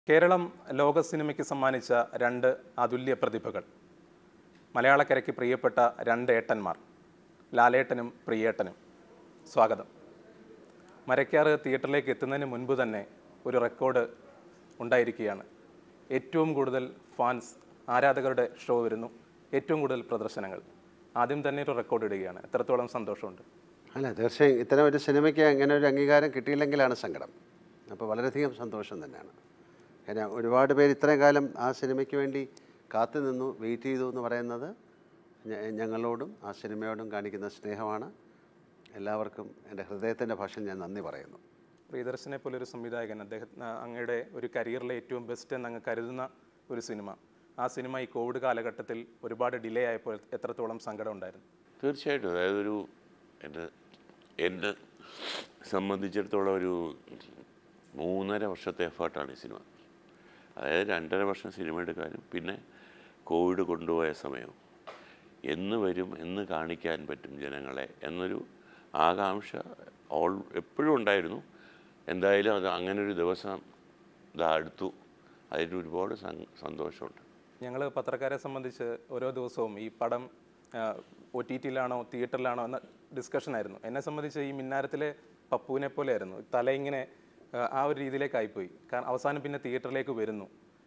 കേരളം ലോക സിനിമയ്ക്ക് സമ്മാനിച്ച രണ്ട് അതുല്യ പ്രതിഭകൾ മലയാളക്കരയ്ക്ക് പ്രിയപ്പെട്ട രണ്ട് ഏട്ടന്മാർ ലാലേട്ടനും പ്രിയേട്ടനും സ്വാഗതം മരക്കാറ് തിയേറ്ററിലേക്ക് എത്തുന്നതിന് മുൻപ് തന്നെ ഒരു റെക്കോർഡ് ഉണ്ടായിരിക്കുകയാണ് ഏറ്റവും കൂടുതൽ ഫാൻസ് ആരാധകരുടെ ഷോ വരുന്നു ഏറ്റവും കൂടുതൽ പ്രദർശനങ്ങൾ ആദ്യം തന്നെ ഒരു റെക്കോർഡ് ഇടുകയാണ് എത്രത്തോളം സന്തോഷമുണ്ട് അല്ല തീർച്ചയായും ഇത്തരം ഒരു സിനിമയ്ക്ക് അങ്ങനെ ഒരു അംഗീകാരം കിട്ടിയില്ലെങ്കിലാണ് സങ്കടം അപ്പോൾ വളരെയധികം സന്തോഷം തന്നെയാണ് കാരണം ഒരുപാട് പേര് ഇത്രയും കാലം ആ സിനിമയ്ക്ക് വേണ്ടി കാത്തു നിന്നു വെയിറ്റ് ചെയ്തു എന്ന് പറയുന്നത് ഞ- ഞങ്ങളോടും ആ സിനിമയോടും കാണിക്കുന്ന സ്നേഹമാണ് എല്ലാവർക്കും എൻ്റെ ഹൃദയത്തിൻ്റെ ഭാഷ ഞാൻ നന്ദി പറയുന്നു പ്രിയദർശനെ പോലെ ഒരു സംവിധായകൻ അദ്ദേഹം ആ, അങ്ങയുടെ ഒരു കരിയറിലെ ഏറ്റവും ബെസ്റ്റ് എന്ന് അങ്ങ് കരുതുന്ന ഒരു സിനിമ ആ സിനിമ ഈ കോവിഡ് കാലഘട്ടത്തിൽ ഒരുപാട് ഡിലേ ആയപ്പോൾ എത്രത്തോളം സങ്കടം ഉണ്ടായിരുന്നു തീർച്ചയായിട്ടും അതായത് ഒരു എൻ്റെ എന്നെ സംബന്ധിച്ചിടത്തോളം ഒരു മൂന്നര വർഷത്തെ എഫേർട്ടാണ് ഈ സിനിമ അതായത് രണ്ടര വർഷം സിനിമ എടുക്കാനും പിന്നെ കോവിഡ് കൊണ്ടുപോയ സമയവും എന്ന് വരും എന്ന് കാണിക്കാൻ പറ്റും ജനങ്ങളെ എന്നൊരു ആകാംക്ഷ ഓൾ എപ്പോഴും ഉണ്ടായിരുന്നു എന്തായാലും അത് അങ്ങനെ ഒരു ദിവസം ഇതാ അടുത്തു അതിന് ഒരുപാട് സങ് സന്തോഷമുണ്ട് ഞങ്ങൾ പത്രക്കാരെ സംബന്ധിച്ച് ഓരോ ദിവസവും ഈ പടം ഒ ടി ടിയിലാണോ തിയേറ്ററിലാണോ എന്ന ഡിസ്കഷൻ ആയിരുന്നു എന്നെ സംബന്ധിച്ച് ഈ മിന്നാരത്തിലെ പപ്പുവിനെ പോലെയായിരുന്നു തല ഇങ്ങനെ ആ, ആ ഒരു രീതിയിലേക്കായിപ്പോയി കാരണം അവസാനം പിന്നെ തിയേറ്ററിലേക്ക് വരുന്നു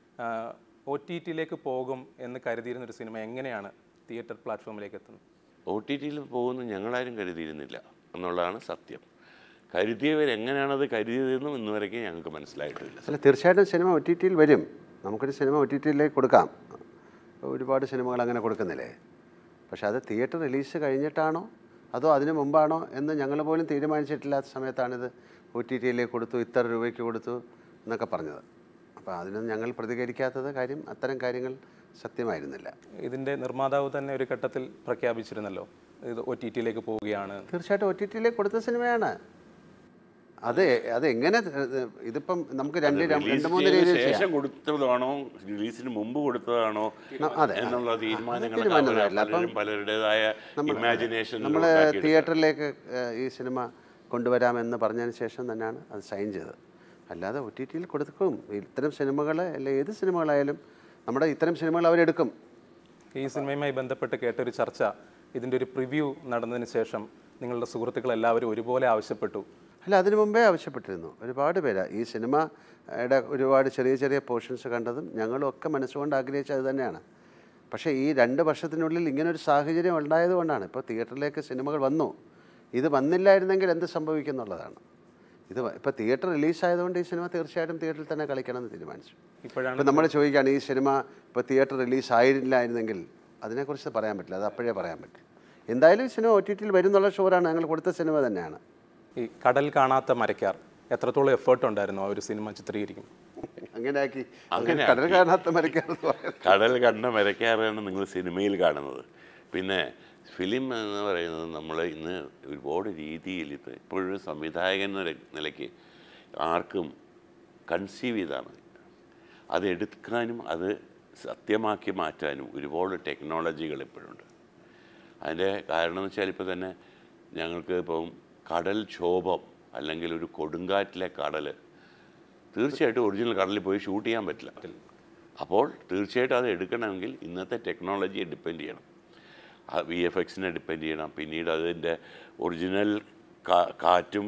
ഒ ടി ടിയിലേക്ക് പോകും എന്ന് കരുതിയിരുന്ന ഒരു സിനിമ എങ്ങനെയാണ് തിയേറ്റർ പ്ലാറ്റ്ഫോമിലേക്ക് എത്തുന്നത് ഒ ടി ടിയിൽ പോകുന്നു ഞങ്ങളാരും കരുതിയിരുന്നില്ല എന്നുള്ളതാണ് സത്യം കരുതിയവരെങ്ങനെയാണത് കരുതിയതെന്നും ഇന്ന് വരയ്ക്കും ഞങ്ങൾക്ക് മനസ്സിലായിട്ടില്ല അല്ല തീർച്ചയായിട്ടും സിനിമ ഒ ടി ടിയിൽ വരും നമുക്കൊരു സിനിമ ഒ ടി ടിയിലേക്ക് കൊടുക്കാം ഒരുപാട് സിനിമകൾ അങ്ങനെ കൊടുക്കുന്നില്ലേ പക്ഷേ അത് തിയേറ്റർ റിലീസ് കഴിഞ്ഞിട്ടാണോ അതോ അതിന് മുമ്പാണോ എന്ന് ഞങ്ങൾ പോലും തീരുമാനിച്ചിട്ടില്ലാത്ത സമയത്താണിത് ഒ ടി ടിയിലേക്ക് കൊടുത്തു ഇത്ര രൂപയ്ക്ക് കൊടുത്തു എന്നൊക്കെ പറഞ്ഞത് അപ്പോൾ അതിനൊന്നും ഞങ്ങൾ പ്രതികരിക്കാത്തത് കാര്യം അത്തരം കാര്യങ്ങൾ സത്യമായിരുന്നില്ല ഇതിൻ്റെ നിർമ്മാതാവ് തന്നെ ഒരു ഘട്ടത്തിൽ പ്രഖ്യാപിച്ചിരുന്നല്ലോ ഇത് ഒ ടി ടിയിലേക്ക് പോവുകയാണ് തീർച്ചയായിട്ടും ഒ ടി ടിയിലേക്ക് കൊടുത്ത സിനിമയാണ് അത് അത് എങ്ങനെ ഇതിപ്പം നമുക്ക് രണ്ട് രണ്ട് റിലീസ് മൂന്ന് ചെയ്തതിന് രീതിയിൽ ചെയ്യാം ശേഷം കൊടുത്തതാണോ റിലീസിന് മുമ്പ് കൊടുത്തതാണോ അതെ. എന്നുള്ള തീരുമാനങ്ങളൊക്കെ തീരുമാനമായില്ല. അവര് പലരും പലരുടേതായ ഇമാജിനേഷൻ നമ്മൾ തിയേറ്ററിലേക്ക് ഏഹ്, ഈ സിനിമ കൊണ്ടുവരാമെന്ന് പറഞ്ഞതിന് ശേഷം തന്നെയാണ് അത് സൈൻ ചെയ്തത് അല്ലാതെ ഒ ടി ടിയിൽ കൊടുക്കും ഇത്തരം സിനിമകൾ അല്ലെ ഏത് സിനിമകളായാലും നമ്മുടെ ഇത്തരം സിനിമകൾ അവരെടുക്കും ഈ സിനിമയുമായി ബന്ധപ്പെട്ട് കേട്ടൊരു ചർച്ച ഇതിൻ്റെ ഒരു പ്രിവ്യൂ നടന്നതിന് ശേഷം നിങ്ങളുടെ സുഹൃത്തുക്കൾ എല്ലാവരും ഒരുപോലെ ആവശ്യപ്പെട്ടു അല്ല അതിനു മുമ്പേ ആവശ്യപ്പെട്ടിരുന്നു ഒരുപാട് പേര് ഈ സിനിമയുടെ ഒരുപാട് ചെറിയ ചെറിയ പോർഷൻസ് കണ്ടതും ഞങ്ങളും ഒക്കെ മനസ്സുകൊണ്ട് ആഗ്രഹിച്ചത് അത് തന്നെയാണ് പക്ഷേ ഈ രണ്ട് വർഷത്തിനുള്ളിൽ ഇങ്ങനൊരു സാഹചര്യം ഉണ്ടായതുകൊണ്ടാണ് ഇപ്പോൾ തിയേറ്ററിലേക്ക് സിനിമകൾ വന്നു ഇത് വന്നില്ലായിരുന്നെങ്കിൽ എന്ത് സംഭവിക്കും എന്നുള്ളതാണ് ഇത് ഇപ്പോൾ തിയേറ്റർ റിലീസായതുകൊണ്ട് ഈ സിനിമ തീർച്ചയായിട്ടും തിയേറ്ററിൽ തന്നെ കളിക്കണമെന്ന് തീരുമാനിച്ചു ഇപ്പോഴാണ് ഇപ്പം നമ്മൾ ചോദിക്കുകയാണ് ഈ സിനിമ ഇപ്പോൾ തിയേറ്റർ റിലീസ് ആയിരുന്നില്ലായിരുന്നെങ്കിൽ അതിനെക്കുറിച്ച് പറയാൻ പറ്റില്ല അത് അപ്പോഴേ പറയാൻ പറ്റും എന്തായാലും ഈ സിനിമ ഒ ടി ടിയിൽ വരുന്നുള്ള ഷോറാണ് ഞങ്ങൾ കൊടുത്ത സിനിമ തന്നെയാണ് ഈ കടൽ കാണാത്ത മരക്കാർ എത്രത്തോളം എഫേർട്ട് ഉണ്ടായിരുന്നു ആ ഒരു സിനിമ ചിത്രീകരിക്കും അങ്ങനെ ആക്കി അങ്ങനെ കടൽ കാണാത്ത മരക്കാരെന്ന് പറയുന്നത് കടൽ കണ്ട മരക്കാറാണ് നിങ്ങൾ സിനിമയിൽ കാണുന്നത് പിന്നെ ഫിലിം എന്ന് പറയുന്നത് നമ്മൾ ഇന്ന് ഒരുപാട് രീതിയിൽ ഇപ്പോൾ ഇപ്പോഴൊരു സംവിധായകൻ എന്ന നില- നിലയ്ക്ക് ആർക്കും കൺസീവ് ചെയ്താൽ മതി അത് എടുക്കാനും അത് സത്യമാക്കി മാറ്റാനും ഒരുപാട് ടെക്നോളജികൾ ഇപ്പോഴുണ്ട് അതിൻ്റെ കാരണം എന്ന് വെച്ചാൽ ഇപ്പോൾ തന്നെ ഞങ്ങൾക്ക് ഇപ്പം കടൽ ക്ഷോഭം അല്ലെങ്കിൽ ഒരു കൊടുങ്കാറ്റിലെ കടൽ തീർച്ചയായിട്ടും ഒറിജിനൽ കടലിൽ പോയി ഷൂട്ട് ചെയ്യാൻ പറ്റില്ല അപ്പോൾ തീർച്ചയായിട്ടും അത് എടുക്കണമെങ്കിൽ ഇന്നത്തെ ടെക്നോളജിയെ ഡിപ്പെൻഡ് ചെയ്യണം വി എഫ് എക്സിനെ ഡിപ്പെൻഡ് ചെയ്യണം പിന്നീട് അതിൻ്റെ ഒറിജിനൽ കാറ്റും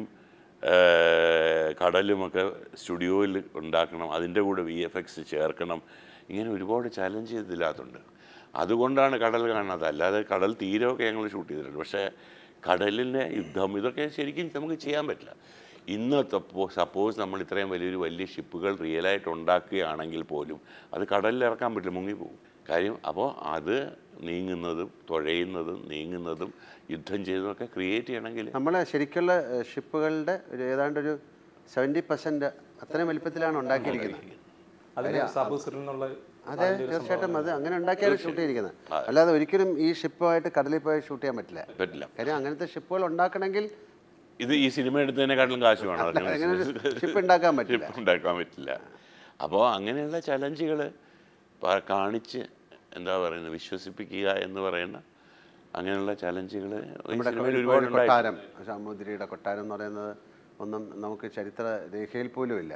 ഏഹ്, കടലുമൊക്കെ സ്റ്റുഡിയോയിൽ ഉണ്ടാക്കണം അതിൻ്റെ കൂടെ വി എഫ് എക്സ് ചേർക്കണം ഇങ്ങനെ ഒരുപാട് ചലഞ്ച് ഇതിനകത്തുണ്ട് അതുകൊണ്ടാണ് കടൽ കാണാത്തത് അല്ലാതെ കടൽ തീരമൊക്കെ ഞങ്ങൾ ഷൂട്ട് ചെയ്തിട്ടുണ്ട് പക്ഷേ കടലിൻ്റെ യുദ്ധം ഇതൊക്കെ ശരിക്കും നമുക്ക് ചെയ്യാൻ പറ്റില്ല ഇന്ന് സപ്പോസ് നമ്മൾ ഇത്രയും വലിയൊരു വലിയ ഷിപ്പുകൾ റിയലായിട്ട് ഉണ്ടാക്കുകയാണെങ്കിൽ പോലും അത് കടലിൽ ഇറക്കാൻ പറ്റില്ല മുങ്ങിപ്പോകും കാര്യം അപ്പോൾ അത് നീങ്ങുന്നതും തുഴയുന്നതും നീങ്ങുന്നതും യുദ്ധം ചെയ്തതൊക്കെ ക്രിയേറ്റ് ചെയ്യണമെങ്കിൽ നമ്മൾ ശരിക്കുള്ള ഏഹ്, ഷിപ്പുകളുടെ ഒരു ഏതാണ്ട് ഒരു സെവൻറ്റി പെർസെൻറ്റ് അത്രയും വലിപ്പത്തിലാണ് ഉണ്ടാക്കിയിരിക്കുന്നത് അതിന് സബൂസിൽ നിന്നുള്ള അതെ തീർച്ചയായിട്ടും അത് അങ്ങനെ ഉണ്ടാക്കിയാണ് ഷൂട്ട് ചെയ്തിരിക്കുന്നത് അല്ലാതെ ഒരിക്കലും ഈ ഷിപ്പുമായിട്ട് കടലിൽ പോയി ഷൂട്ട് ചെയ്യാൻ പറ്റില്ല പറ്റില്ല കാര്യം അങ്ങനത്തെ ഷിപ്പുകൾ ഉണ്ടാക്കണമെങ്കിൽ ഇത് ഈ സിനിമ എടുത്തതിനെക്കാട്ടിലും കാശ് വേണം അങ്ങനെ അങ്ങനെ ഒരു ഷിപ്പ് ഉണ്ടാക്കാൻ പറ്റില്ല ഷിപ്പ് ഉണ്ടാക്കാൻ പറ്റില്ല അപ്പോൾ അങ്ങനെയുള്ള ചലഞ്ചുകൾ കാണിച്ച് എന്താ പറയുന്നത് വിശ്വസിപ്പിക്കുക എന്ന് പറയുന്ന അങ്ങനെയുള്ള ചലഞ്ചുകൾ നമ്മുടെ ഒരുപാട് കോഴിക്കോട് കൊട്ടാരം സാമൂതിരിയുടെ കൊട്ടാരം എന്ന് പറയുന്നത് ഒന്നും നമുക്ക് ചരിത്ര രേഖയിൽ പോലും ഇല്ല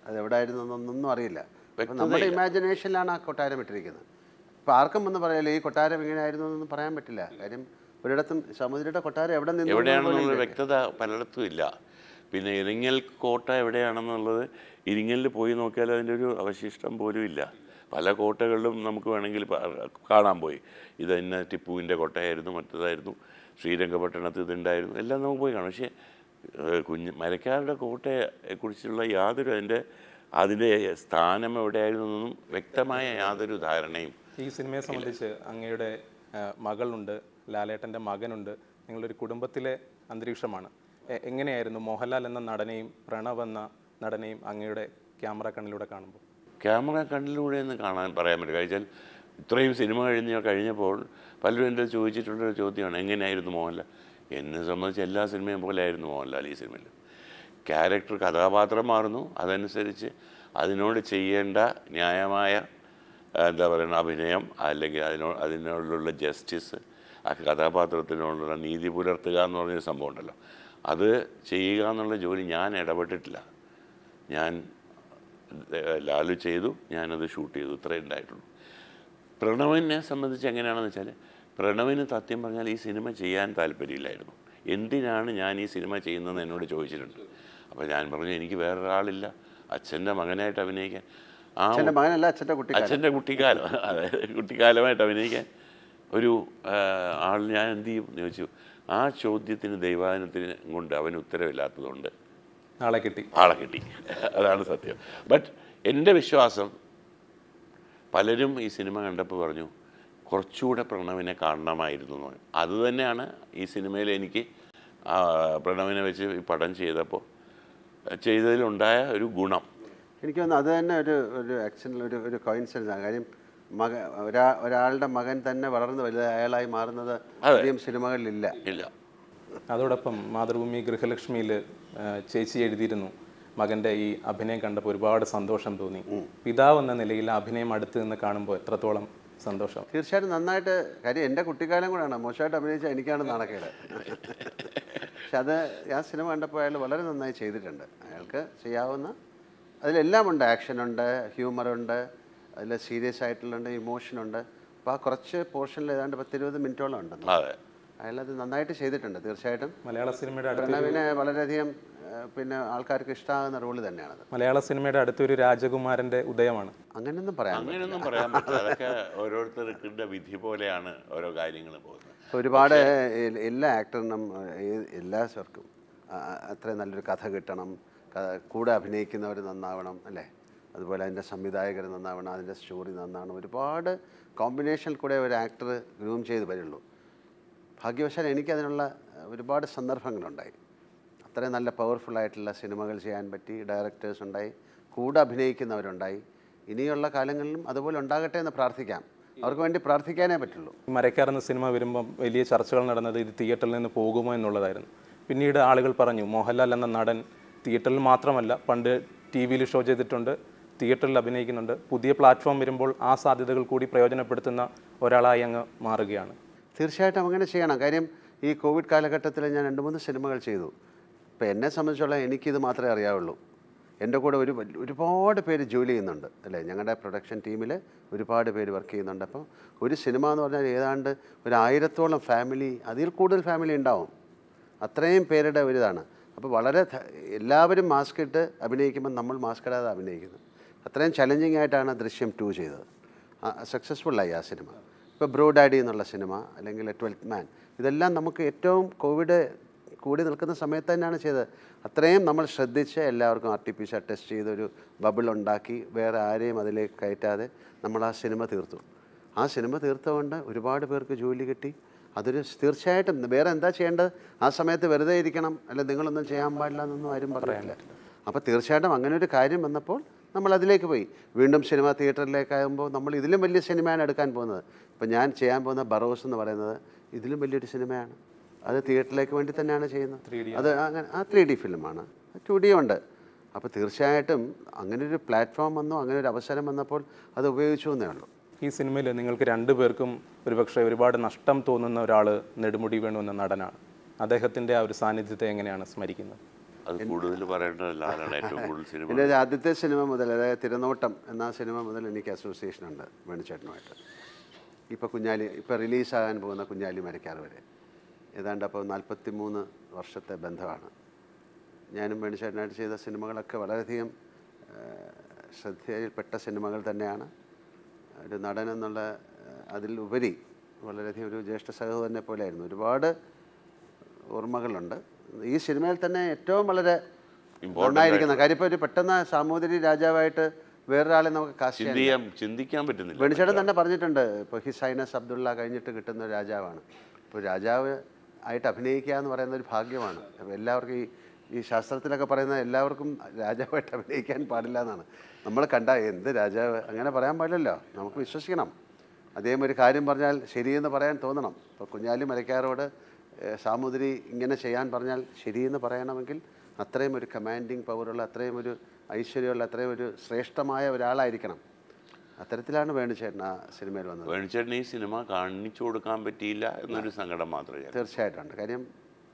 അത് എവിടെയായിരുന്നു എന്നൊന്നും അറിയില്ല അപ്പം നമ്മുടെ ഇമാജിനേഷനിലാണ് ആ കൊട്ടാരം ഇട്ടിരിക്കുന്നത് ഇപ്പം ആർക്കും ഒന്നും പറയാനില്ല ഈ കൊട്ടാരം ഇങ്ങനെയായിരുന്നു എന്നൊന്നും പറയാൻ പറ്റില്ല കാര്യം ഒരിടത്തും സമുദ്രയുടെ കൊട്ടാരം എവിടെ നിന്ന് എവിടെയാണെന്നുള്ള വ്യക്തത പലയിടത്തും ഇല്ല പിന്നെ ഇരിങ്ങൽ കോട്ട എവിടെയാണെന്നുള്ളത് ഇരിങ്ങലിൽ പോയി നോക്കിയാൽ അതിൻ്റെ ഒരു അവശിഷ്ടം പോലും ഇല്ല പല കോട്ടകളിലും നമുക്ക് വേണമെങ്കിൽ പ- കാണാൻ പോയി ഇത് ഇന്ന ടിപ്പുവിൻ്റെ കോട്ടയായിരുന്നു മറ്റേതായിരുന്നു ശ്രീരംഗപട്ടണത്ത് ഇതുണ്ടായിരുന്നു എല്ലാം നമുക്ക് പോയി കാണാം പക്ഷേ ഏഹ്, കുഞ്ഞ് മരക്കാരുടെ കോട്ടയെക്കുറിച്ചുള്ള യാതൊരു അതിൻ്റെ അതിൻ്റെ സ്ഥാനം എവിടെയായിരുന്നു എന്നൊന്നും വ്യക്തമായ യാതൊരു ധാരണയും ഈ സിനിമയെ സംബന്ധിച്ച് അങ്ങയുടെ ആ, മകളുണ്ട് ലാലേട്ടൻ്റെ മകനുണ്ട് നിങ്ങളൊരു കുടുംബത്തിലെ അന്തരീക്ഷമാണ് എ- എങ്ങനെയായിരുന്നു മോഹൻലാൽ എന്ന നടനെയും പ്രണവ് എന്ന നടനെയും അങ്ങയുടെ ക്യാമറ കണ്ണിലൂടെ കാണുമ്പോൾ ക്യാമറ കണ്ണിലൂടെ എന്ന് കാണാൻ പറയാൻ പറ്റില്ല കഴിച്ചാൽ ഇത്രയും സിനിമ കഴിഞ്ഞ കഴിഞ്ഞപ്പോൾ പലരും എൻ്റെ അടുത്ത് ചോദിച്ചിട്ടുള്ളൊരു ചോദ്യമാണ് എങ്ങനെയായിരുന്നു മോഹൻലാൽ എന്നെ സംബന്ധിച്ച് എല്ലാ സിനിമയും പോലെ ആയിരുന്നു മോഹൻലാൽ ഈ സിനിമയിൽ ക്യാരക്ടർ കഥാപാത്രം മാറുന്നു അതനുസരിച്ച് അതിനോട് ചെയ്യേണ്ട ന്യായമായ ആ, എന്താ പറയുക അഭിനയം അല്ലെങ്കിൽ അതിനോ അതിനോടുള്ള ജസ്റ്റിസ് ആ കഥാപാത്രത്തിനോടുള്ള നീതി പുലർത്തുക എന്ന് പറഞ്ഞൊരു സംഭവം ഉണ്ടല്ലോ അത് ചെയ്യുക എന്നുള്ള ജോലി ഞാൻ ഇടപെട്ടിട്ടില്ല ഞാൻ ഏഹ്, ലാലു ചെയ്തു ഞാനത് ഷൂട്ട് ചെയ്തു ഇത്രേ ഉണ്ടായിട്ടുള്ളൂ പ്രണവിനെ സംബന്ധിച്ച് എങ്ങനെയാണെന്ന് വെച്ചാൽ പ്രണവിന് സത്യം പറഞ്ഞാൽ ഈ സിനിമ ചെയ്യാൻ താല്പര്യമില്ലായിരുന്നു എന്തിനാണ് ഞാൻ ഈ സിനിമ ചെയ്യുന്നതെന്ന് എന്നോട് ചോദിച്ചിട്ടുണ്ട് അപ്പോൾ ഞാൻ പറഞ്ഞു എനിക്ക് വേറൊരാളില്ല അച്ഛൻ്റെ മകനായിട്ട് അഭിനയിക്കാൻ ആ അച്ഛൻ്റെ മകനല്ല അച്ഛൻ്റെ കുട്ടി അച്ഛൻ്റെ കുട്ടിക്കാലം അതായത് കുട്ടിക്കാലമായിട്ട് അഭിനയിക്കാൻ ഒരു ആ, ആൾ ഞാൻ എന്ത് ചെയ്യും എന്ന് ചോദിച്ചു ആ ചോദ്യത്തിന് ദൈവാനുത്തിന് കൊണ്ട് അവന് ഉത്തരവില്ലാത്തതുകൊണ്ട് നാളെ കിട്ടി ആളെ കിട്ടി അതാണ് സത്യം ബട്ട് എൻ്റെ വിശ്വാസം പലരും ഈ സിനിമ കണ്ടപ്പോൾ പറഞ്ഞു കുറച്ചുകൂടെ പ്രണവിനെ കാണണമായിരുന്നു എന്ന് പറഞ്ഞു അതുതന്നെയാണ് ഈ സിനിമയിൽ എനിക്ക് ആ പ്രണവിനെ വെച്ച് ഈ പടം ചെയ്തപ്പോൾ ചെയ്തതിലുണ്ടായ ഒരു ഗുണം എനിക്ക് തോന്നുന്നു അത് തന്നെ ഒരു ഒരു ആക്ഷനിൽ ഒരു ഒരു കോയിൻസിഡൻസ് ആണ് കാര്യം മക ഒരാ ഒരാളുടെ മകൻ തന്നെ വളർന്ന് വലുത് അയാളായി മാറുന്നത് അധികം സിനിമകളിലില്ല ഇല്ല അതോടൊപ്പം മാതൃഭൂമി ഗൃഹലക്ഷ്മിയിൽ ചേച്ചി എഴുതിയിരുന്നു മകൻ്റെ ഈ അഭിനയം കണ്ടപ്പോൾ ഒരുപാട് സന്തോഷം തോന്നി പിതാവ് എന്ന നിലയിൽ ആ അഭിനയം അടുത്ത് നിന്ന് കാണുമ്പോൾ എത്രത്തോളം സന്തോഷം തീർച്ചയായിട്ടും നന്നായിട്ട് കാര്യം എൻ്റെ കുട്ടിക്കാലം കൂടെയാണ് മോശമായിട്ട് അഭിനയിച്ച എനിക്കാണ് നാണക്കേട് പക്ഷെ അത് ആ സിനിമ കണ്ടപ്പോൾ അയാൾ വളരെ നന്നായി ചെയ്തിട്ടുണ്ട് അയാൾക്ക് ചെയ്യാവുന്ന അതിലെല്ലാം ഉണ്ട് ആക്ഷനുണ്ട് ഹ്യൂമറുണ്ട് അതിൽ സീരിയസ് ആയിട്ടുള്ളുണ്ട് ഇമോഷനുണ്ട് അപ്പോൾ ആ കുറച്ച് പോർഷനിൽ ഏതാണ്ട് പത്തിരുപത് മിനിറ്റോളം ഉണ്ട് അതെ അയാളത് നന്നായിട്ട് ചെയ്തിട്ടുണ്ട് തീർച്ചയായിട്ടും മലയാള സിനിമയുടെ അടുത്ത് പ്രണവിനെ വളരെയധികം ആ, പിന്നെ ആൾക്കാർക്ക് ഇഷ്ടമാകുന്ന റോള് തന്നെയാണത് മലയാള സിനിമയുടെ അടുത്തൊരു രാജകുമാരൻ്റെ ഉദയമാണ് അങ്ങനെയൊന്നും പറയാൻ അങ്ങനെയൊന്നും പറയാൻ പറ്റില്ല അതൊക്കെ ഓരോരുത്തർക്കിൻ്റെ വിധി പോലെയാണ് ഓരോ കാര്യങ്ങൾ പോകുന്നത് ഒരുപാട് എ- എല്ലാ ആക്ടറിനും ഏ- എല്ലാവർക്കും ആ, അത്രയും നല്ലൊരു കഥ കിട്ടണം ക- കൂടെ അഭിനയിക്കുന്നവർ നന്നാവണം അല്ലേ അതുപോലെ അതിൻ്റെ സംവിധായകർ നന്നാവണം അതിൻ്റെ സ്റ്റോറി നന്നാവണം ഒരുപാട് കോമ്പിനേഷനിൽ കൂടെ ഒരു ആക്ടർ ഗ്രൂം ചെയ്ത് വരുള്ളൂ ഭാഗ്യവശാൽ എനിക്കതിനുള്ള അഹ്, ഒരുപാട് സന്ദർഭങ്ങളുണ്ടായി അത്രയും നല്ല പവർഫുൾ ആയിട്ടുള്ള സിനിമകൾ ചെയ്യാൻ പറ്റി ഡയറക്ടേഴ്സ് ഉണ്ടായി കൂടെ അഭിനയിക്കുന്നവരുണ്ടായി ഇനിയുള്ള കാലങ്ങളിലും അതുപോലെ ഉണ്ടാകട്ടെ എന്ന് പ്രാർത്ഥിക്കാം അവർക്ക് വേണ്ടി പ്രാർത്ഥിക്കാനേ പറ്റുള്ളൂ ഈ മരക്കാർ എന്ന സിനിമ വരുമ്പം വലിയ ചർച്ചകൾ നടന്നത് ഇത് തിയേറ്ററിൽ നിന്ന് പോകുമോ എന്നുള്ളതായിരുന്നു പിന്നീട് ആളുകൾ പറഞ്ഞു മോഹൻലാൽ എന്ന നടൻ തിയേറ്ററിൽ മാത്രമല്ല പണ്ട് ടി വിയിൽ ഷോ ചെയ്തിട്ടുണ്ട് തിയേറ്ററിൽ അഭിനയിക്കുന്നുണ്ട് പുതിയ പ്ലാറ്റ്ഫോം വരുമ്പോൾ ആ സാധ്യതകൾ കൂടി പ്രയോജനപ്പെടുത്തുന്ന ഒരാളായി അങ്ങ് മാറുകയാണ് തീർച്ചയായിട്ടും അങ്ങനെ ചെയ്യണം കാര്യം ഈ കോവിഡ് കാലഘട്ടത്തിൽ ഞാൻ രണ്ട് മൂന്ന് സിനിമകൾ ചെയ്തു ഇപ്പോൾ എന്നെ സംബന്ധിച്ചോളം എനിക്കിത് മാത്രമേ അറിയാവുള്ളൂ എൻ്റെ കൂടെ ഒരു വലി- ഒരുപാട് പേര് ജോലി ചെയ്യുന്നുണ്ട് അല്ലേ ഞങ്ങളുടെ പ്രൊഡക്ഷൻ ടീമിൽ ഒരുപാട് പേര് വർക്ക് ചെയ്യുന്നുണ്ട് അപ്പം ഒരു സിനിമ എന്ന് പറഞ്ഞാൽ ഏതാണ്ട് ഒരു ആയിരത്തോളം ഫാമിലി അതിൽ കൂടുതൽ ഫാമിലി ഉണ്ടാവും അത്രയും പേരുടെ ഒരു ഇതാണ് അപ്പോൾ വളരെ ധ- എല്ലാവരും മാസ്ക് ഇട്ട് അഭിനയിക്കുമ്പോൾ നമ്മൾ മാസ്ക് ഇടാതെ അഭിനയിക്കുന്നു അത്രയും ചലഞ്ചിങ് ആയിട്ടാണ് ദൃശ്യം ടു ചെയ്തത് സക്സസ്ഫുള്ളായി ആ സിനിമ ഇപ്പോൾ ബ്രോ ഡാഡി എന്നുള്ള സിനിമ അല്ലെങ്കിൽ ട്വൽത്ത് മാൻ ഇതെല്ലാം നമുക്ക് ഏറ്റവും കോവിഡ് കൂടി നിൽക്കുന്ന സമയത്ത് തന്നെയാണ് ചെയ്തത് അത്രയും നമ്മൾ ശ്രദ്ധിച്ച് എല്ലാവർക്കും R T P C test ചെയ്തൊരു ബബിൾ ഉണ്ടാക്കി വേറെ ആരെയും അതിലേക്ക് കയറ്റാതെ നമ്മൾ ആ സിനിമ തീർത്തു ആ സിനിമ തീർത്തുകൊണ്ട് ഒരുപാട് പേർക്ക് ജോലി കിട്ടി അതൊരു തീർച്ചയായിട്ടും വേറെ എന്താ ചെയ്യേണ്ടത് ആ സമയത്ത് വെറുതെ ഇരിക്കണം അല്ല നിങ്ങളൊന്നും ചെയ്യാൻ പാടില്ല എന്നൊന്നും ആരും പറഞ്ഞില്ല അപ്പോൾ തീർച്ചയായിട്ടും അങ്ങനെ ഒരു കാര്യം വന്നപ്പോൾ നമ്മൾ അതിലേക്ക് പോയി വീണ്ടും സിനിമ തിയേറ്ററിലേക്കാകുമ്പോൾ നമ്മൾ ഇതിലും വലിയ സിനിമയാണ് എടുക്കാൻ പോകുന്നത് ഇപ്പം ഞാൻ ചെയ്യാൻ പോകുന്ന ബറോസ് എന്ന് പറയുന്നത് ഇതിലും വലിയൊരു സിനിമയാണ് അത് തിയേറ്ററിലേക്ക് വേണ്ടി തന്നെയാണ് ചെയ്യുന്നത് അത് അങ്ങനെ ആ ത്രീ ഡി ഫിലിമാണ് ടു ഡി ഉണ്ട് അപ്പോൾ തീർച്ചയായിട്ടും അങ്ങനെ ഒരു പ്ലാറ്റ്ഫോം വന്നു അങ്ങനെ ഒരു അവസരം വന്നപ്പോൾ അത് ഉപയോഗിച്ചു എന്നേ ഉള്ളൂ ഈ സിനിമയിൽ നിങ്ങൾക്ക് രണ്ടു പേർക്കും ഒരുപക്ഷെ ഒരുപാട് നഷ്ടം തോന്നുന്ന ഒരാൾ നെടുമുടി വേണു എന്ന നടനാണ് അദ്ദേഹത്തിൻ്റെ ആ ഒരു സാന്നിധ്യത്തെ എങ്ങനെയാണ് സ്മരിക്കുന്നത് അത് കൂടുതൽ പറയേണ്ടത് ലാലാണ് ഏറ്റവും കൂടുതൽ സിനിമ എൻ്റെ ഒരു ആദ്യത്തെ സിനിമ മുതൽ അതായത് തിരനോട്ടം എന്ന സിനിമ മുതൽ എനിക്ക് അസോസിയേഷൻ ഉണ്ട് വേണുചേട്ടനുമായിട്ട് ഇപ്പോൾ കുഞ്ഞാലി ഇപ്പോൾ റിലീസാകാൻ പോകുന്ന കുഞ്ഞാലി മരക്കാറ് വരെ ഏതാണ്ട് അപ്പോൾ നാൽപ്പത്തി മൂന്ന് വർഷത്തെ ബന്ധമാണ് ഞാനും വേണുചേട്ടനായിട്ട് ചെയ്ത സിനിമകളൊക്കെ വളരെയധികം ആ, ശ്രദ്ധയിൽപ്പെട്ട സിനിമകൾ തന്നെയാണ് ഒരു നടൻ എന്നുള്ള ആ, അതിലുപരി വളരെയധികം ഒരു ജ്യേഷ്ഠ സഹോദരനെ പോലെയായിരുന്നു ഒരുപാട് ഓർമ്മകളുണ്ട് ഈ സിനിമയിൽ തന്നെ ഏറ്റവും വളരെ നന്നായിരിക്കുന്ന കാര്യം ഇപ്പോൾ ഒരു പെട്ടെന്ന് സാമൂതിരി രാജാവായിട്ട് വേറൊരാളെ നമുക്ക് കാസ്റ്റ് ചെയ്യാൻ ചിന്തിക്കാൻ ചിന്തിക്കാൻ പറ്റുന്നില്ല വേണിച്ചേട്ടൻ തന്നെ പറഞ്ഞിട്ടുണ്ട് ഇപ്പോൾ ഹിസ് ഹൈനസ് അബ്ദുള്ള കഴിഞ്ഞിട്ട് കിട്ടുന്ന ഒരു രാജാവാണ് ഇപ്പോൾ രാജാവ് ആയിട്ട് അഭിനയിക്കുക എന്ന് പറയുന്ന ഒരു ഭാഗ്യമാണ് അപ്പോൾ എല്ലാവർക്കും ഈ ഈ ശാസ്ത്രത്തിലൊക്കെ പറയുന്ന എല്ലാവർക്കും രാജാവായിട്ട് അഭിനയിക്കാൻ പാടില്ല എന്നാണ് നമ്മൾ കണ്ട എന്ത് രാജാവ് അങ്ങനെ പറയാൻ പാടില്ലല്ലോ നമുക്ക് വിശ്വസിക്കണം അദ്ദേഹം ഒരു കാര്യം പറഞ്ഞാൽ ശരിയെന്ന് പറയാൻ തോന്നണം ഇപ്പോൾ കുഞ്ഞാലി മലക്കാരോട് ഏഹ്, സാമൂതിരി ഇങ്ങനെ ചെയ്യാൻ പറഞ്ഞാൽ ശരിയെന്ന് പറയണമെങ്കിൽ അത്രയും ഒരു കമാൻഡിങ് പവറുള്ള അത്രയും ഒരു ഐശ്വര്യമുള്ള അത്രയും ഒരു ശ്രേഷ്ഠമായ ഒരാളായിരിക്കണം അത്തരത്തിലാണ് വേണുചേട്ടൻ ആ സിനിമയിൽ വന്നത് വേണിച്ചേട്ടൻ ഈ സിനിമ കാണിച്ചു കൊടുക്കാൻ പറ്റിയില്ല എന്നൊരു സങ്കടം മാത്രമേ ഞാൻ തീർച്ചയായിട്ടും കാര്യം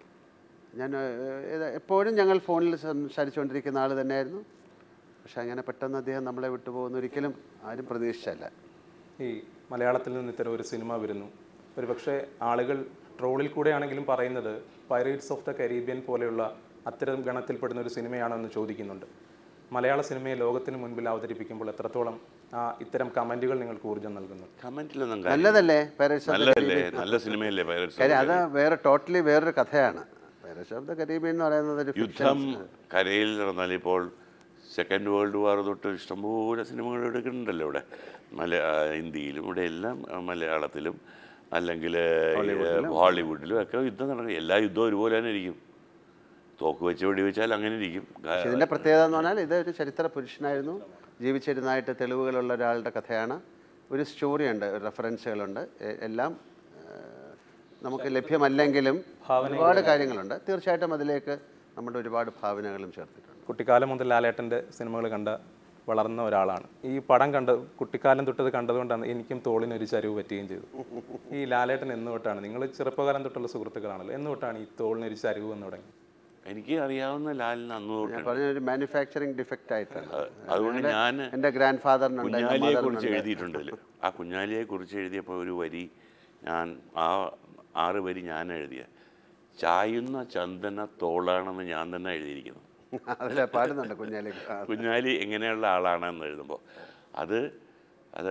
ഞാൻ ഏഹ്, ഏത് എപ്പോഴും ഞങ്ങൾ ഫോണിൽ സംസാരിച്ചുകൊണ്ടിരിക്കുന്ന ആൾ തന്നെയായിരുന്നു പക്ഷെ അങ്ങനെ പെട്ടെന്ന് അദ്ദേഹം നമ്മളെ വിട്ടുപോകുന്ന ഒരിക്കലും ആരും പ്രതീക്ഷിച്ചല്ല ഈ മലയാളത്തിൽ നിന്ന് ഇത്തരം ഒരു സിനിമ വരുന്നു ഒരുപക്ഷെ ആളുകൾ ട്രോളിൽ കൂടെയാണെങ്കിലും പറയുന്നത് പൈറേറ്റ്സ് ഓഫ് ദ കരീബിയൻ പോലെയുള്ള അത്തരം ഗണത്തിൽപ്പെടുന്ന ഒരു സിനിമയാണോ എന്ന് ചോദിക്കുന്നുണ്ട് മലയാള സിനിമയെ ലോകത്തിന് മുൻപിൽ അവതരിപ്പിക്കുമ്പോൾ എത്രത്തോളം ആ ഇത്തരം കമൻറ്റുകൾ നിങ്ങൾക്ക് ഊർജ്ജം നൽകുന്നു കമന്റിലൊന്നും കാര്യം നല്ലതല്ലേ പാരറ്റ്സ് ഓഫ് ദ നല്ലതല്ലേ നല്ല സിനിമയല്ലേ പൈററ്റ്സ് കാര്യം അത് വേറെ ടോട്ടലി വേറൊരു കഥയാണ് പാരറ്റ്സ് ഓഫ് ദ കരീബിയൻ എന്ന് പറയുന്നത് ഒരു യുദ്ധം കരയിൽ നടന്നാൽ ഇപ്പോൾ സെക്കൻഡ് വേൾഡ് വാർ തൊട്ട് ഇഷ്ടംപോലെ സിനിമകൾ എടുക്കുന്നുണ്ടല്ലോ ഇവിടെ മല ആ, ഹിന്ദിയിലും ഇവിടെ എല്ലാം ആ, മലയാളത്തിലും അല്ലെങ്കിൽ ഹോളിവുഡിലും ഒക്കെ യുദ്ധം നടക്കും എല്ലാ യുദ്ധവും ഒരുപോലെ തന്നെ ഇരിക്കും തോക്ക് വെച്ച് വെടിവെച്ചാൽ അങ്ങനെ ഇരിക്കും ആ, പക്ഷെ ഇതിൻ്റെ പ്രത്യേകത എന്ന് പറഞ്ഞാൽ ഇത് ഒരു ചരിത്ര പുരുഷനായിരുന്നു ജീവിച്ചിരുന്നതായിട്ട് തെളിവുകളുള്ള ഒരാളുടെ കഥയാണ് ഒരു സ്റ്റോറിയുണ്ട് റെഫറൻസുകളുണ്ട് എ- എല്ലാം ഏഹ്, നമുക്ക് ലഭ്യമല്ലെങ്കിലും ഒരുപാട് കാര്യങ്ങളുണ്ട് തീർച്ചയായിട്ടും അതിലേക്ക് നമ്മുടെ ഒരുപാട് ഭാവനകളും ചേർത്തിട്ടുണ്ട് കുട്ടിക്കാലം മുതൽ ലാലേട്ടൻ്റെ സിനിമകൾ കണ്ട വളർന്ന ഒരാളാണ് ഈ പടം കണ്ട കുട്ടിക്കാലം തൊട്ടത് കണ്ടതുകൊണ്ടാണ് എനിക്കും തോളിനൊരു ചരിവ് പറ്റുകയും ചെയ്തു ഈ ലാലേട്ടൻ എന്ന് തൊട്ടാണ് നിങ്ങൾ ചെറുപ്പകാലം തൊട്ടുള്ള സുഹൃത്തുക്കളാണല്ലോ എന്ന് തൊട്ടാണ് ഈ തോളിനൊരു ചരിവ് എന്ന് തുടങ്ങി എനിക്ക് അറിയാവുന്ന ലാലിന് അന്ന് തൊട്ട് ഞാൻ പറഞ്ഞ ഒരു മാനുഫാക്ചറിങ് ഡിഫക്റ്റ് ആയിട്ടാണ് അതുകൊണ്ട് ഞാൻ എൻ്റെ ഗ്രാൻഡ് ഫാദറിനുണ്ട് എൻ്റെ കുഞ്ഞാലിയെ കുറിച്ച് മദറിനുണ്ട് എഴുതിയിട്ടുണ്ട് ഇതിൽ ആ കുഞ്ഞാലിയെ കുറിച്ച് എഴുതിയപ്പോൾ ഒരു വരി ഞാൻ ആ ആറ് വരി ഞാൻ എഴുതിയ ചായുന്ന ചന്ദന തോളാണെന്ന് ഞാൻ തന്നെ എഴുതിയിരിക്കുന്നു അതിൽ പാടുന്നുണ്ട് കുഞ്ഞാലി ആ, കുഞ്ഞാലി എങ്ങനെയുള്ള ആളാണെന്ന് എഴുതുമ്പോൾ അത് അത്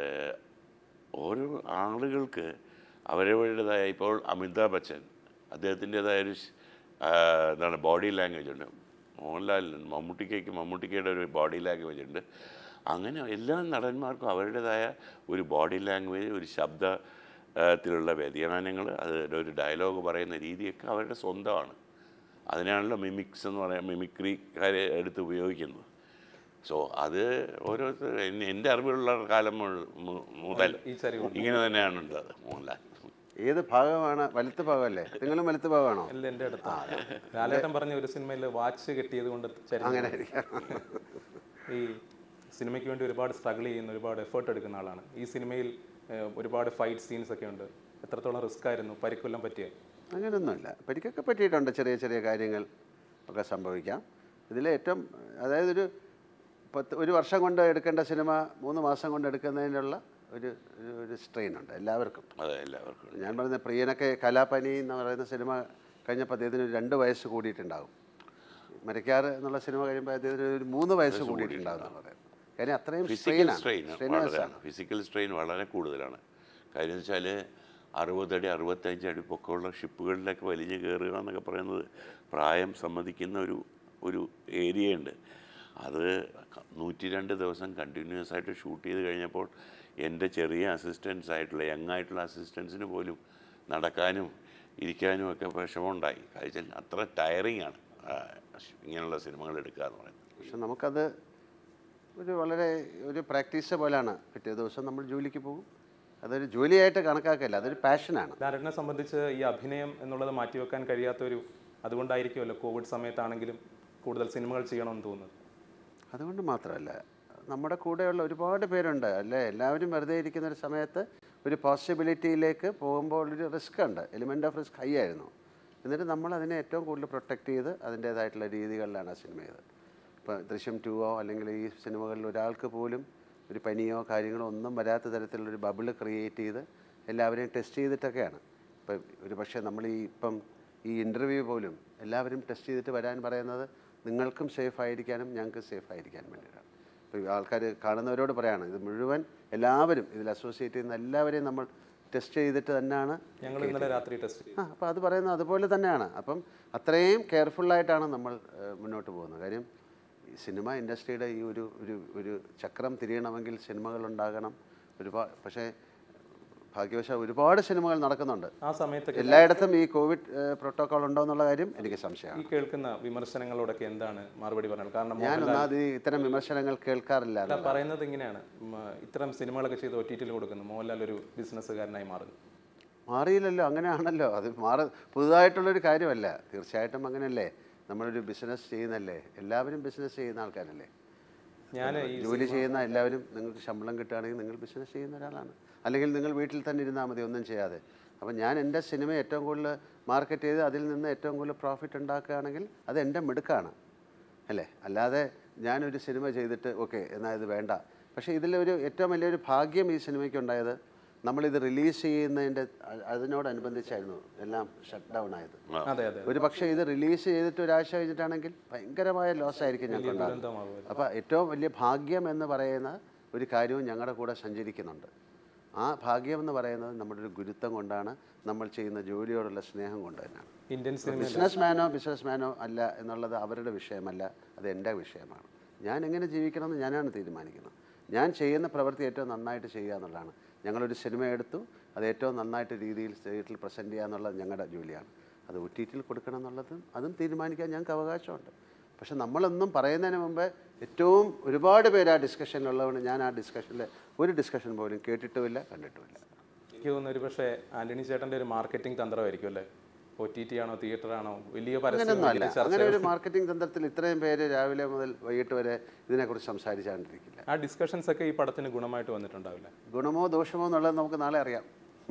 ഓരോ ആളുകൾക്ക് അവരവരുടേതായ ഇപ്പോൾ അമിതാഭ് ബച്ചൻ അദ്ദേഹത്തിൻ്റെതായ ഒരു സ്- ആ, എന്താണ് ബോഡി ലാംഗ്വേജ് ഉണ്ട് മോഹൻലാലിന് മമ്മൂട്ടിക്കയ്ക്ക് മമ്മൂട്ടിക്കയുടെ ഒരു ബോഡി ലാംഗ്വേജ് ഉണ്ട് അങ്ങനെ എല്ലാ നടന്മാർക്കും അവരുടേതായ ഒരു ബോഡി ലാംഗ്വേജ് ഒരു ശബ്ദ ആ, ത്തിലുള്ള വ്യതിയാനങ്ങൾ അത് ഒരു ഡയലോഗ് പറയുന്ന രീതിയൊക്കെ അവരുടെ സ്വന്തമാണ് അതിനാണല്ലോ മിമിക്സ് എന്ന് പറയാൻ മിമിക്രിക്കാരെ എടുത്ത് ഉപയോഗിക്കുന്നത് സോ അത് ഓരോരുത്തർ എന്നെ- എൻ്റെ അറിവിലുള്ള കാലം മുഴു- മു- മുതൽ ഈ ചരിവ് ഇങ്ങനെ തന്നെയാണ് ഉള്ളത് മോഹൻലാൽ ഏത് ഭാഗമാണ് വലുത്ത് ഭാഗമല്ലേ നിങ്ങളും വലുത്ത് ഭാഗമാണോ എല്ലാം എൻ്റെ അടുത്താണ് ലാലേട്ടൻ പറഞ്ഞ ഒരു സിനിമയിൽ വാച്ച് കെട്ടിയത് കൊണ്ട് ചരിവ് അങ്ങനെ ആയിരിക്കാം ഈ സിനിമയ്ക്ക് വേണ്ടി ഒരുപാട് സ്ട്രഗിൾ ചെയ്യുന്ന ഒരുപാട് എഫേർട്ട് എടുക്കുന്ന ആളാണ് ഈ സിനിമയിൽ ഏഹ്, ഒരുപാട് ഫൈറ്റ് സീൻസ് ഒക്കെ ഉണ്ട് എത്രത്തോളം റിസ്ക് ആയിരുന്നു പരിക്കൊല്ലം പറ്റിയ അങ്ങനെയൊന്നുമില്ല പരിക്കൊക്കെ പറ്റിയിട്ടുണ്ട് ചെറിയ ചെറിയ കാര്യങ്ങൾ ഒക്കെ സംഭവിക്കാം ഇതിൽ ഏറ്റവും അതായത് ഒരു പത്ത് ഒരു വർഷം കൊണ്ട് എടുക്കേണ്ട സിനിമ മൂന്ന് മാസം കൊണ്ട് എടുക്കുന്നതിനുള്ള ഒരു ഒരു- ഒരു സ്ട്രെയിൻ ഉണ്ട് എല്ലാവർക്കും അതെ എല്ലാവർക്കും ഞാൻ പറയുന്ന പ്രിയനൊക്കെ കലാപനി എന്ന് പറയുന്ന സിനിമ കഴിഞ്ഞപ്പോൾ അദ്ദേഹത്തിന് ഒരു രണ്ട് വയസ്സ് കൂടിയിട്ടുണ്ടാകും മരക്കാറ് എന്നുള്ള സിനിമ കഴിയുമ്പോൾ അദ്ദേഹത്തിന് ഒരു മൂന്ന് വയസ്സ് കൂടിയിട്ടുണ്ടാകും എന്ന് പറയാം കാര്യം അത്രയും ഫിസിക്കൽ സ്ട്രെയിനാണ് സ്ട്രെയിൻ സ്ട്രെയിനേഴ്സ് വളരെയാണ് ഫിസിക്കൽ സ്ട്രെയിൻ വളരെ കൂടുതലാണ് കാര്യം എന്ന് വെച്ചാൽ അറുപതടി അറുപത്തഞ്ച് അടി പൊക്കമുള്ള ഷിപ്പുകളിലൊക്കെ വലിഞ്ഞ് കയറുക എന്നൊക്കെ പറയുന്നത് പ്രായം സമ്മതിക്കുന്ന ഒരു ഒരു ഏരിയയുണ്ട് അത് നൂറ്റി രണ്ട് ദിവസം കണ്ടിന്യൂസ് ആയിട്ട് ഷൂട്ട് ചെയ്ത് കഴിഞ്ഞപ്പോൾ എൻ്റെ ചെറിയ അസിസ്റ്റൻസ് ആയിട്ടുള്ള യങ് ആയിട്ടുള്ള അസിസ്റ്റൻസിന് പോലും നടക്കാനും ഇരിക്കാനും ഒക്കെ വിഷമമുണ്ടായി കാര്യം അത്ര ടയറിങ് ആണ് ആ, ഇങ്ങനെയുള്ള സിനിമകൾ എടുക്കുക എന്ന് പറയുന്നത് പക്ഷെ നമുക്കത് ഒരു വളരെ ഒരു പ്രാക്ടീസ് പോലെയാണ് പിറ്റേ ദിവസം നമ്മൾ ജോലിക്ക് പോകും അതൊരു ജോലിയായിട്ട് കണക്കാക്കില്ല അതൊരു പാഷനാണ് ലാലേട്ടനെ സംബന്ധിച്ച് ഈ അഭിനയം എന്നുള്ളത് മാറ്റിവെക്കാൻ കഴിയാത്തൊരു അതുകൊണ്ടായിരിക്കുമല്ലോ കോവിഡ് സമയത്താണെങ്കിലും കൂടുതൽ സിനിമകൾ ചെയ്യണമെന്ന് തോന്നുന്നത് അതുകൊണ്ട് മാത്രമല്ല നമ്മുടെ കൂടെയുള്ള ഒരുപാട് പേരുണ്ട് അല്ലേ എല്ലാവരും വെറുതെ ഇരിക്കുന്ന ഒരു സമയത്ത് ഒരു പോസിബിലിറ്റിയിലേക്ക് പോകുമ്പോൾ ഒരു റിസ്ക് ഉണ്ട് എലിമെൻ്റ് ഓഫ് റിസ്ക് ഹൈ ആയിരുന്നു എന്നിട്ട് നമ്മൾ അതിനെ ഏറ്റവും കൂടുതൽ പ്രൊട്ടക്റ്റ് ചെയ്ത് അതിൻ്റേതായിട്ടുള്ള രീതികളിലാണ് ആ സിനിമ ചെയ്തത് ഇപ്പോൾ ദൃശ്യം ടുവോ അല്ലെങ്കിൽ ഈ സിനിമകളിൽ ഒരാൾക്ക് പോലും ഒരു പനിയോ കാര്യങ്ങളോ ഒന്നും വരാത്ത തരത്തിലുള്ളൊരു ബബിള് ക്രിയേറ്റ് ചെയ്ത് എല്ലാവരെയും ടെസ്റ്റ് ചെയ്തിട്ടൊക്കെയാണ് ഇപ്പം ഒരു പക്ഷേ നമ്മൾ ഈ ഇപ്പം ഈ ഇൻ്റർവ്യൂ പോലും എല്ലാവരും ടെസ്റ്റ് ചെയ്തിട്ട് വരാൻ പറയുന്നത് നിങ്ങൾക്കും സേഫ് ആയിരിക്കാനും ഞങ്ങൾക്ക് സേഫ് ആയിരിക്കാനും വേണ്ടിയിട്ടാണ് ഇപ്പോൾ ആൾക്കാർ കാണുന്നവരോട് പറയാണ് ഇത് മുഴുവൻ എല്ലാവരും ഇതിൽ അസോസിയേറ്റ് ചെയ്യുന്ന എല്ലാവരെയും നമ്മൾ ടെസ്റ്റ് ചെയ്തിട്ട് തന്നെയാണ് ഞങ്ങൾ ഇന്നലെ രാത്രി ടെസ്റ്റ് ആ അപ്പോൾ അത് പറയുന്നത് അതുപോലെ തന്നെയാണ് അപ്പം അത്രയും കെയർഫുള്ളായിട്ടാണ് നമ്മൾ ഏഹ്, മുന്നോട്ട് പോകുന്നത് കാര്യം ഈ സിനിമ ഇൻഡസ്ട്രിയുടെ ഈ ഒരു ഒരു ഒരു ചക്രം തിരിയണമെങ്കിൽ സിനിമകൾ ഉണ്ടാകണം ഒരുപാട് പക്ഷേ ഭാഗ്യവശാൽ ഒരുപാട് സിനിമകൾ നടക്കുന്നുണ്ട് ആ സമയത്തൊക്കെ എല്ലായിടത്തും ഈ കോവിഡ് പ്രോട്ടോക്കോൾ ഉണ്ടോ എന്നുള്ള കാര്യം എനിക്ക് സംശയമാണ് ഈ കേൾക്കുന്ന വിമർശനങ്ങളോടൊക്കെ എന്താണ് മറുപടി പറഞ്ഞത് കാരണം ഞാൻ ഒന്നാമത് ഈ ഇത്തരം വിമർശനങ്ങൾ കേൾക്കാറില്ല അല്ല പറയുന്നത് ഇങ്ങനെയാണ് ഉം, ഇത്തരം സിനിമകളൊക്കെ ചെയ്ത് ഒ ടി ടിയിൽ കൊടുക്കുന്നു മോഹൻലാൽ ഒരു ബിസിനസ്സുകാരനായി മാറുന്നു മാറിയില്ലല്ലോ അങ്ങനെയാണല്ലോ അത് മാറ പുതുതായിട്ടുള്ളൊരു കാര്യമല്ല തീർച്ചയായിട്ടും അങ്ങനെയല്ലേ നമ്മളൊരു ബിസിനസ് ചെയ്യുന്നല്ലേ എല്ലാവരും ബിസിനസ് ചെയ്യുന്ന ആൾക്കാരല്ലേ ഞാൻ ഈ ജോലി ചെയ്യുന്ന എല്ലാവരും നിങ്ങൾക്ക് ശമ്പളം കിട്ടുകയാണെങ്കിൽ നിങ്ങൾ ബിസിനസ് ചെയ്യുന്ന ഒരാളാണ് അല്ലെങ്കിൽ നിങ്ങൾ വീട്ടിൽ തന്നെ ഇരുന്നാൽ മതി ഒന്നും ചെയ്യാതെ അപ്പം ഞാൻ എൻ്റെ സിനിമ ഏറ്റവും കൂടുതൽ മാർക്കറ്റ് ചെയ്ത് അതിൽ നിന്ന് ഏറ്റവും കൂടുതൽ പ്രോഫിറ്റ് ഉണ്ടാക്കുകയാണെങ്കിൽ അത് എൻ്റെ മിടുക്കാണ് അല്ലേ അല്ലാതെ ഞാനൊരു സിനിമ ചെയ്തിട്ട് ഓക്കെ എന്നാൽ ഇത് വേണ്ട പക്ഷേ ഇതിലൊരു ഏറ്റവും വലിയൊരു ഭാഗ്യം ഈ സിനിമയ്ക്ക് ഉണ്ടായത് നമ്മളിത് റിലീസ് ചെയ്യുന്നതിൻ്റെ അ- അതിനോടനുബന്ധിച്ചായിരുന്നു എല്ലാം ഷട്ട് ഡൗൺ ആയത് അതെ അതെ ഒരു പക്ഷേ ഇത് റിലീസ് ചെയ്തിട്ട് ഒരാഴ്ച കഴിഞ്ഞിട്ടാണെങ്കിൽ ഭയങ്കരമായ ലോസ് ആയിരിക്കും ഞങ്ങൾക്ക് ഉണ്ടാകുന്നത് ദുരന്തമാകുമായിരുന്നു. അപ്പോൾ ഏറ്റവും വലിയ ഭാഗ്യം എന്ന് പറയുന്ന ഒരു കാര്യവും ഞങ്ങളുടെ കൂടെ സഞ്ചരിക്കുന്നുണ്ട് ആ ഭാഗ്യം എന്ന് പറയുന്നത് നമ്മുടെ ഒരു ഗുരുത്വം കൊണ്ടാണ് നമ്മൾ ചെയ്യുന്ന ജോലിയോടുള്ള സ്നേഹം കൊണ്ട് തന്നെയാണ് ഇന്ത്യൻ സിനിമ ബിസിനസ് മാനോ ബിസിനസ് മാനോ അല്ല എന്നുള്ളത് അവരുടെ വിഷയമല്ല അത് എൻ്റെ വിഷയമാണ് ഞാൻ എങ്ങനെ ജീവിക്കണമെന്ന് ഞാനാണ് തീരുമാനിക്കുന്നത് ഞാൻ ചെയ്യുന്ന പ്രവൃത്തി ഏറ്റവും നന്നായിട്ട് ചെയ്യുക എന്നുള്ളതാണ് ഞങ്ങളൊരു സിനിമ എടുത്തു അത് ഏറ്റവും നന്നായിട്ട് രീതിയിൽ സ്റ്റേറ്റിൽ പ്രസൻറ്റ് ചെയ്യുക എന്നുള്ളത് ഞങ്ങളുടെ ജോലിയാണ് അത് ഒ ടി ടിയിൽ കൊടുക്കണം എന്നുള്ളതും അതും തീരുമാനിക്കാൻ ഞങ്ങൾക്ക് അവകാശമുണ്ട് പക്ഷെ നമ്മളൊന്നും പറയുന്നതിന് മുമ്പ് ഏറ്റവും ഒരുപാട് പേര് ആ ഡിസ്കഷനിലുള്ളതുകൊണ്ട് ഞാൻ ആ ഡിസ്കഷനിൽ ഒരു ഡിസ്കഷൻ പോലും കേട്ടിട്ടുമില്ല കണ്ടിട്ടുമില്ല എനിക്ക് തോന്നുന്നു ഒരു പക്ഷേ ആന്റണി ചേട്ടന്റെ ഒരു മാർക്കറ്റിംഗ് തന്ത്രമായിരിക്കും അല്ലേ ഒ ടി ടി ആണോ തിയേറ്റർ ആണോ വലിയ പരസ്യം അങ്ങനെയൊന്നുമല്ല വലിയ അങ്ങനെ ചർച്ചകൾ ഒരു മാർക്കറ്റിംഗ് തന്ത്രത്തിൽ ഇത്രയും പേര് രാവിലെ മുതൽ വൈകിട്ട് വരെ ഇതിനെക്കുറിച്ച് സംസാരിച്ചുകൊണ്ടിരിക്കില്ല ആ ഡിസ്കഷൻസ് ഒക്കെ ഈ പടത്തിന് ഗുണമായിട്ട് വന്നിട്ടുണ്ടാവില്ല ഗുണമോ ദോഷമോ എന്നുള്ളത് നമുക്ക് നാളെ അറിയാം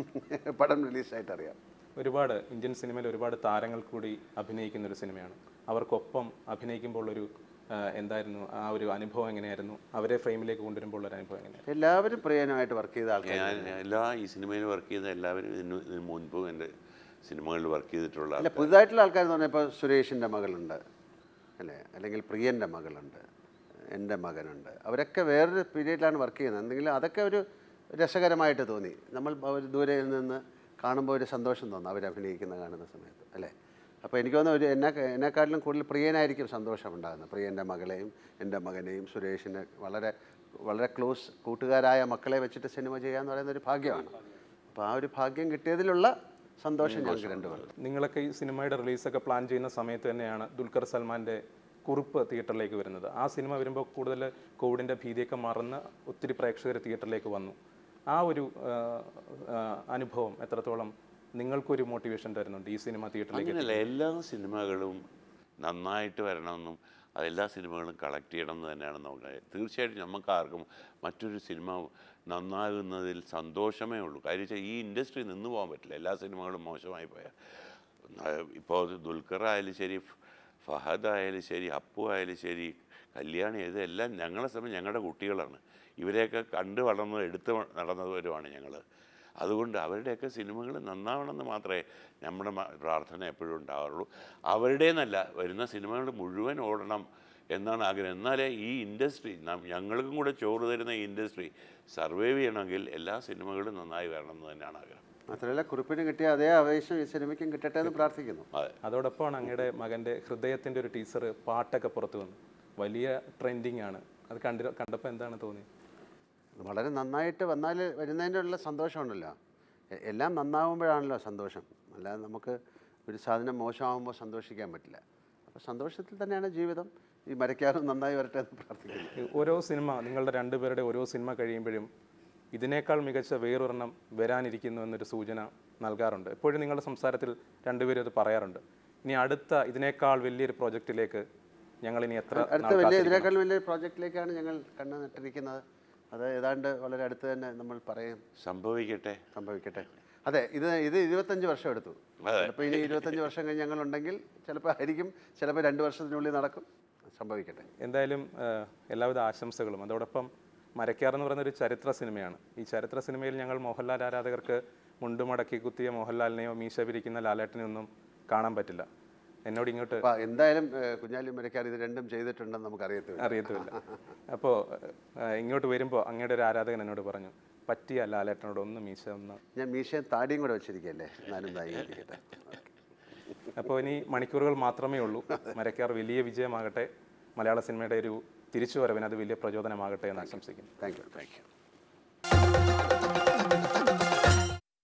പടം റിലീസായിട്ട് അറിയാം ഒരുപാട് ഇന്ത്യൻ സിനിമയിൽ ഒരുപാട് താരങ്ങൾ കൂടി അഭിനയിക്കുന്ന ഒരു സിനിമയാണ് അവർക്കൊപ്പം അഭിനയിക്കുമ്പോൾ ഒരു ആ, എന്തായിരുന്നു ആ ഒരു അനുഭവം എങ്ങനെയായിരുന്നു അവരെ ഫ്രെയിമിലേക്ക് കൊണ്ടുവരുമ്പോൾ ഒരു അനുഭവം എങ്ങനെയായിരുന്നു എല്ലാവരും പ്രിയനുമായിട്ട് വർക്ക് ചെയ്ത ആൾക്കാർ ഞാൻ എല്ലാ ഈ സിനിമയിൽ വർക്ക് ചെയ്ത എല്ലാവരും ഇതിന് ഇതിന് മുൻപും എൻ്റെ സിനിമകളിൽ വർക്ക് ചെയ്തിട്ടുള്ള അല്ല പുതുതായിട്ടുള്ള ആൾക്കാർ എന്ന് പറഞ്ഞാൽ ഇപ്പോൾ സുരേഷിൻ്റെ മകളുണ്ട് അല്ലേ അല്ലെങ്കിൽ പ്രിയൻ്റെ മകളുണ്ട് എൻ്റെ മകനുണ്ട് അവരൊക്കെ വേറൊരു പീരീഡിലാണ് വർക്ക് ചെയ്യുന്നത് എന്തെങ്കിലും അതൊക്കെ ഒരു രസകരമായിട്ട് തോന്നി നമ്മൾ ഒരു ദൂരെ നിന്ന് കാണുമ്പോൾ ഒരു സന്തോഷം തോന്നും അവർ അഭിനയിക്കുന്ന കാണുന്ന സമയത്ത് അല്ലേ അപ്പോൾ എനിക്ക് തോന്നുന്നു ഒരു എന്നെ എന്നെക്കാട്ടിലും കൂടുതൽ പ്രിയനായിരിക്കും സന്തോഷം ഉണ്ടാകുന്നത് പ്രിയൻ്റെ മകളെയും എൻ്റെ മകനെയും സുരേഷിനെ വളരെ വളരെ ക്ലോസ് കൂട്ടുകാരായ മക്കളെ വെച്ചിട്ട് സിനിമ ചെയ്യുക എന്ന് പറയുന്ന ഒരു ഭാഗ്യമാണ് അപ്പോൾ ആ ഒരു ഭാഗ്യം കിട്ടിയതിലുള്ള സന്തോഷം ഞങ്ങൾക്ക് രണ്ടുപേർക്കും നിങ്ങളൊക്കെ ഈ സിനിമയുടെ റിലീസൊക്കെ പ്ലാൻ ചെയ്യുന്ന സമയത്ത് തന്നെയാണ് ദുൽഖർ സൽമാൻ്റെ കുറിപ്പ് തിയേറ്ററിലേക്ക് വരുന്നത് ആ സിനിമ വരുമ്പോൾ കൂടുതൽ കോവിഡിൻ്റെ ഭീതിയൊക്കെ മറന്ന് ഒത്തിരി പ്രേക്ഷകർ തിയേറ്ററിലേക്ക് വന്നു ആ ഒരു ആ, ആ, അനുഭവം എത്രത്തോളം നിങ്ങൾക്കൊരു മോട്ടിവേഷൻ തരുന്നുണ്ട് ഈ സിനിമ തിയേറ്ററിലേക്ക് അങ്ങനെയല്ല എല്ലാ സിനിമകളും നന്നായിട്ട് വരണമെന്നും അത് എല്ലാ സിനിമകളും കളക്ട് ചെയ്യണം എന്ന് തന്നെയാണ് നോക്കുന്നത് തീർച്ചയായിട്ടും നമുക്ക് ആർക്കും മറ്റൊരു സിനിമ നന്നാകുന്നതിൽ സന്തോഷമേ ഉള്ളൂ കാര്യം വെച്ചാൽ ഈ ഇൻഡസ്ട്രി നിന്ന് പോകാൻ പറ്റില്ല എല്ലാ സിനിമകളും മോശമായി പോയാൽ ഇപ്പോൾ ദുൽഖർ ആയാലും ശരി ഫഹദ് ആയാലും ശരി അപ്പു ആയാലും ശരി കല്യാണി ഇതെല്ലാം ഞങ്ങളെ സമയം ഞങ്ങളുടെ കുട്ടികളാണ് ഇവരെയൊക്കെ കണ്ട് വളർന്ന് എടുത്ത് നടന്നവരുമാണ് ഞങ്ങൾ അതുകൊണ്ട് അവരുടെയൊക്കെ സിനിമകൾ നന്നാവണമെന്ന് മാത്രമേ നമ്മുടെ മ- പ്രാർത്ഥന എപ്പോഴും ഉണ്ടാവാറുള്ളൂ അവരുടേന്നല്ല വരുന്ന സിനിമകൾ മുഴുവൻ ഓടണം എന്നാണ് ആഗ്രഹം എന്നാലേ ഈ ഇൻഡസ്ട്രി ഞങ്ങൾക്കും കൂടെ ചോറ് തരുന്ന ഈ ഇൻഡസ്ട്രി സർവൈവ് ചെയ്യണമെങ്കിൽ എല്ലാ സിനിമകളും നന്നായി വരണം എന്ന് തന്നെയാണ് ആഗ്രഹം മാത്രമല്ല കുറിപ്പിന് കിട്ടിയ അതേ ആവേശം ഈ സിനിമയ്ക്കും കിട്ടട്ടെ എന്ന് പ്രാർത്ഥിക്കുന്നു അതെ അതോടൊപ്പമാണ് അങ്ങയുടെ മകൻ്റെ ഹൃദയത്തിൻ്റെ ഒരു ടീസർ പാട്ടൊക്കെ പുറത്തു വന്നു വലിയ ട്രെൻഡിങ് ആണ് അത് കണ്ടി കണ്ടപ്പോൾ എന്താണ് തോന്നിയത് വളരെ നന്നായിട്ട് വന്നാൽ വരുന്നതിനുള്ള സന്തോഷമുണ്ടല്ലോ എ- എല്ലാം നന്നാവുമ്പോഴാണല്ലോ സന്തോഷം അല്ലാതെ നമുക്ക് ഒരു സാധനം മോശമാകുമ്പോൾ സന്തോഷിക്കാൻ പറ്റില്ല അപ്പോൾ സന്തോഷത്തിൽ തന്നെയാണ് ജീവിതം ഈ മരയ്ക്കാറും നന്നായി വരട്ടെ എന്ന് പ്രാർത്ഥിക്കുന്നു ഈ ഓരോ സിനിമ നിങ്ങളുടെ രണ്ടുപേരുടെ ഓരോ സിനിമ കഴിയുമ്പോഴും ഇതിനേക്കാൾ മികച്ച വേറൊരെണ്ണം വരാനിരിക്കുന്നു എന്നൊരു സൂചന നൽകാറുണ്ട് എപ്പോഴും നിങ്ങളുടെ സംസാരത്തിൽ രണ്ടുപേരും അത് പറയാറുണ്ട് ഇനി അടുത്ത ഇതിനേക്കാൾ വലിയൊരു പ്രോജക്റ്റിലേക്ക് ഞങ്ങൾ ഇനി എത്ര അടുത്ത നാൾ വലിയ കാത്തിരിക്കണം? ഇതിനേക്കാൾ വലിയ പ്രോജക്റ്റിലേക്കാണ് ഞങ്ങൾ കണ്ണ് നട്ടിരിക്കുന്നത് അത് ഏതാണ്ട് വളരെ അടുത്ത് തന്നെ നമ്മൾ പറയും സംഭവിക്കട്ടെ സംഭവിക്കട്ടെ അതെ ഇത് ഇത് ഇരുപത്തഞ്ച് വർഷം എടുത്തു അതെ. ചിലപ്പോൾ ഇനി ഇരുപത്തഞ്ച് വർഷം കഴിഞ്ഞ് ഞങ്ങളുണ്ടെങ്കിൽ ചിലപ്പോൾ ആയിരിക്കും ചിലപ്പോൾ രണ്ട് വർഷത്തിനുള്ളിൽ നടക്കും സംഭവിക്കട്ടെ എന്തായാലും ആ, എല്ലാവിധ ആശംസകളും അതോടൊപ്പം മരക്കാർ എന്ന് പറയുന്ന ഒരു ചരിത്ര സിനിമയാണ് ഈ ചരിത്ര സിനിമയിൽ ഞങ്ങൾ മോഹൻലാൽ ആരാധകർക്ക് മുണ്ടുമടക്കി കുത്തിയ മോഹൻലാലിനെയോ മീശ പിരിക്കുന്ന ലാലേട്ടനെയോ ഒന്നും കാണാൻ പറ്റില്ല എന്നോട് ഇങ്ങോട്ട് അപ്പോൾ എന്തായാലും ഏഹ്, കുഞ്ഞാലി മരക്കാർ ഇത് രണ്ടും ചെയ്തിട്ടുണ്ടെന്ന് നമുക്ക് അറിയത്തില്ല അറിയത്തുമില്ല അപ്പോൾ ഇങ്ങോട്ട് വരുമ്പോൾ അങ്ങയുടെ ഒരു ആരാധകൻ എന്നോട് പറഞ്ഞു പറ്റിയ ലാലേട്ടനോട് ഒന്ന് മീശ ഒന്ന് ഞാൻ മീശയും താടിയും കൂടെ വെച്ചിരിക്കുകയല്ലേ എന്നാലും തായിരിക്കട്ടെ അപ്പോൾ ഇനി മണിക്കൂറുകൾ മാത്രമേ ഉള്ളൂ മരക്കാർ വലിയ വിജയമാകട്ടെ മലയാള സിനിമയുടെ ഒരു തിരിച്ചുവരവിന് അത് വലിയ പ്രചോദനമാകട്ടെ എന്ന് ആശംസിക്കുന്നു താങ്ക് യു താങ്ക് യു